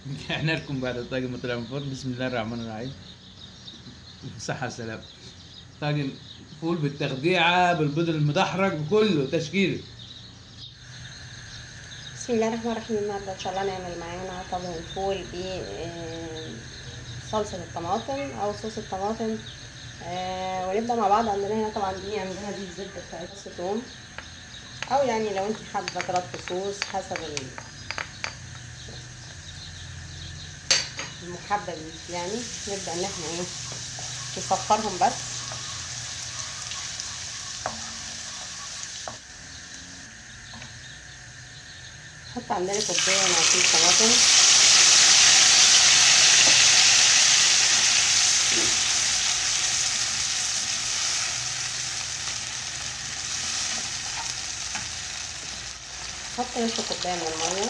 رجعنا لكم بعد الطاجن ما طلع من الفرن بسم الله الرحمن الرحيم صحة سلام طاجن فول بالتخديعة بالبيض المدحرج بكله تشكيل بسم الله الرحمن الرحيم النهارده ان شاء الله نعمل معانا طاجن فول ب آه، صلصة الطماطم او صوص الطماطم آه، ونبدأ مع بعض عندنا هنا طبعا دي عندنا دي الزبدة بتاعت فص ثوم او يعني لو انت حابة ثلاث فصوص حسب ال- المحبب ليك يعني نبدأ ان احنا ايه نصفرهم بس نحط عندنا كوباية من عصير طماطم نحط نص كوباية من المية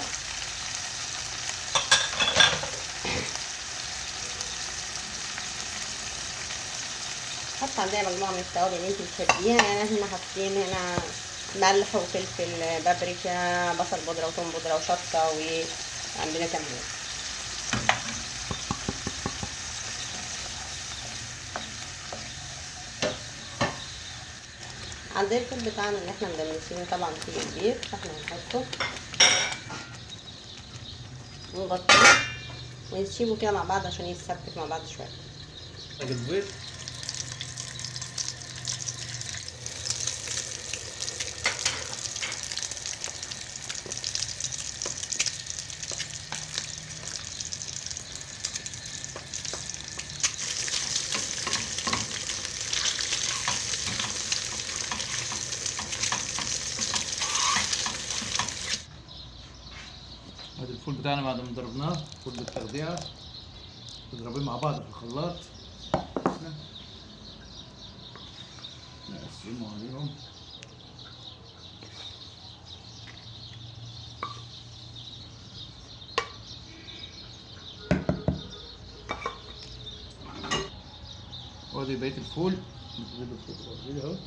نحط عندنا مجموعة من التوابل اللي انت بتحبيها يعني احنا حاطين هنا ملح وفلفل بابريكا بصل بودرة وثوم بودرة وشطة وعندنا كمون عندنا الفول بتاعنا اللي احنا مدمسينه طبعا فيه كبير فاحنا هنحطه ونغطيه ونسيبه كده مع بعض عشان يتسبك مع بعض شوية طاجن بيض ادي الفول بتاعنا بعد ما ضربناه فول بالتخديعة تضربيه مع بعض في الخلاط نقسمه عليهم وادي بقية الفول نجيب الفول وادي اهو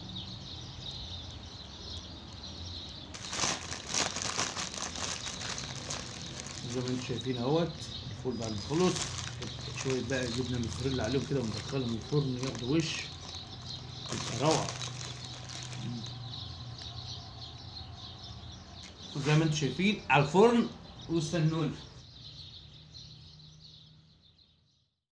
زي ما انتم شايفين اهوت الفول بعد ما خلص شوية بقى جبنة موتزاريلا عليهم كده وندخلهم الفرن ياخدوا وش يبقى روعة وزي ما انتم شايفين على الفرن واستنوني